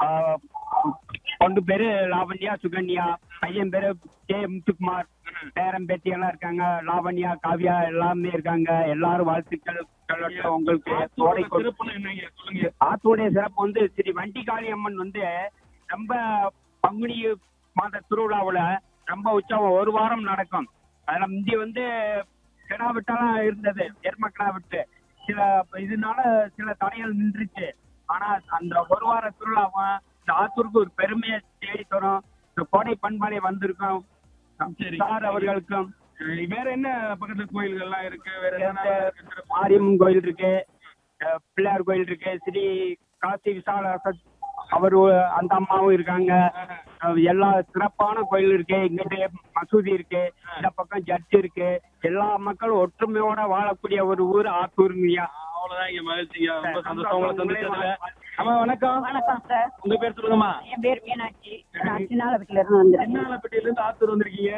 ஆஹ், பொண்ணு பேரு லாவண்யா சுகன்யா பையன் பேரு கே முத்துக்குமார் பேரன் பேத்தி எல்லாம் இருக்காங்க லாவண்யா காவ்யா எல்லாமே இருக்காங்க எல்லாரும் வாழ்த்துக்கள் சொல்லட்டும் உங்களுக்கு கோடை கொ- சிறப்புன்னு என்னங்க சொல்லுங்க ஆத்தோடைய சிறப்பு வந்து ஸ்ரீ வண்டிகாளி அம்மன் வந்து ரொம்ப பங்குனி மாத திருவிழாவுல ரொம்ப உற்சவம் ஒரு வாரம் நடக்கும் அதுல முந்தி வந்து கிடா விட்டெல்லாம் இருந்தது எருமக்கிடா விட்டு சில இதனால சில தடைகள் நின்றுச்சு ஆனா அந்த ஒரு வார திருவிழாவும் இந்த ஆத்தூருக்கு ஒரு பெருமையை தேடி தரும் இந்த கோடை பண்பாடை வந்திருக்கோம் சரி. சார் அவர்களுக்கும் அஹ் வேற என்ன பக்கத்துல கோயில்கள்லாம் இருக்கு வேற என்ன இருக்கு சிறப்பு? மாரியம்மன் கோயில் இருக்கு அஹ் பிள்ளையார் கோயில் இருக்கு ஸ்ரீ காசி விசால சத் அவர் அந்த அம்மாவும் இருக்காங்க அஹ் எல்லா சிறப்பான கோயில் இருக்கு இங்கிட்ட மசூதி இருக்கு இந்த பக்கம் ஜட்ஜ் இருக்கு எல்லா மக்களும் ஒற்றுமையோட வாழக்கூடிய ஒரு ஊர் ஆத்தூருங்கய்யா அவ்வளவுதான் இங்க மகிழ்ச்சிங்க ரொம்ப சந்தோஷம் உங்களை சந்திச்சதுல அம்மா வணக்கம் வணக்கம் சார் உங்க பேர் சொல்லுங்கம்மா என் பேர் மீனாட்சி நான் சின்னாலப்பட்டில இருந்து வந்திருக்கேன் சின்னாலப்பட்டியில இருந்து ஆத்தூர் வந்திருக்கீங்க